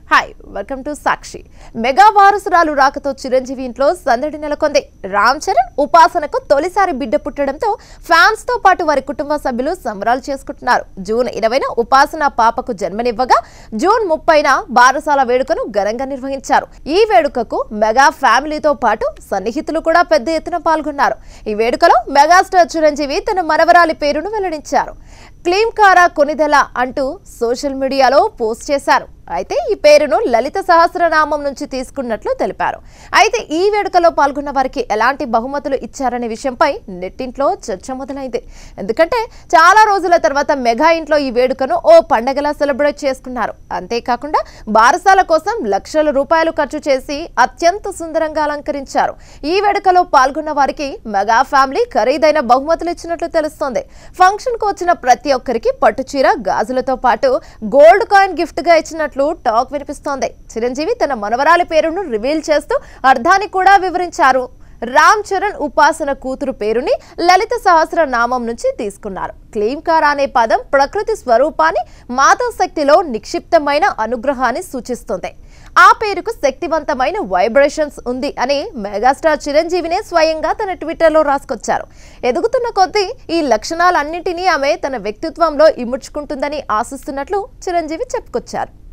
hi welcome to Sakshi mega వారసురాలు రాకతో చిరంజీవి ఇంట్లో సందడి నెలకొంది రామ్ చరణ్ ఉపాసనకు తొలిసారి బిడ్డ పుట్టడంతో ఫ్యాన్స్ తో పాటు వారి కుటుంబ సభ్యులు సంబరాలు చేసుకుంటున్నారు జూన్ ఇరవైన ఉపాసన పాపకు జన్మనివ్వగా జూన్ ముప్పైన బారసాల వేడుకను ఘనంగా నిర్వహించారు ఈ వేడుకకు మెగా ఫ్యామిలీతో పాటు సన్నిహితులు కూడా పెద్ద ఎత్తున పాల్గొన్నారు ఈ వేడుకలో మెగాస్టార్ చిరంజీవి తన మనవరాలి పేరును వెల్లడించారు క్లీమ్ కారా కొనిదెల అంటూ సోషల్ మీడియాలో పోస్ట్ చేశారు అయితే ఈ పేరును లలిత సహస్రనామం నుంచి తీసుకున్నట్లు తెలిపారు అయితే ఈ వేడుకలో పాల్గొన్న వారికి ఎలాంటి బహుమతులు ఇచ్చారనే విషయంపై నెట్టింట్లో చర్చ మొదలైంది ఎందుకంటే చాలా రోజుల తర్వాత మెగా ఇంట్లో ఈ వేడుకను ఓ పండగలా సెలబ్రేట్ చేసుకున్నారు అంతేకాకుండా బారసాల కోసం లక్షల రూపాయలు ఖర్చు చేసి అత్యంత సుందరంగా అలంకరించారు ఈ వేడుకలో పాల్గొన్న వారికి మెగా ఫ్యామిలీ ఖరీదైన బహుమతులు ఇచ్చినట్లు తెలుస్తోంది ఫంక్షన్ కు వచ్చిన ప్రతి ఒక్కరికి పట్టుచీర గాజులతో పాటు గోల్డ్ కాయిన్ గిఫ్ట్ గా ఇచ్చినట్లు టాక్ వినిపిస్తోంది చిరంజీవి తన మనవరాలి పేరును రివీల్ చేస్తూ అర్థాన్ని కూడా వివరించారు రామ్ చరణ్ ఉపాసన కూతురు పేరుని లలిత సహస్ర నామం నుంచి తీసుకున్నారు క్లీంకార్ అనే పదం ప్రకృతి స్వరూపాన్ని మాతాశక్తిలో నిక్షిప్తమైన అనుగ్రహాన్ని సూచిస్తుంది ఆ పేరుకు శక్తివంతమైన వైబ్రేషన్స్ ఉంది అని మెగాస్టార్ చిరంజీవినే స్వయంగా తన ట్విట్టర్లో రాసుకొచ్చారు ఎదుగుతున్న కొద్దీ ఈ లక్షణాలన్నింటినీ ఆమె తన వ్యక్తిత్వంలో ఇముడ్చుకుంటుందని ఆశిస్తున్నట్లు చిరంజీవి చెప్పుకొచ్చారు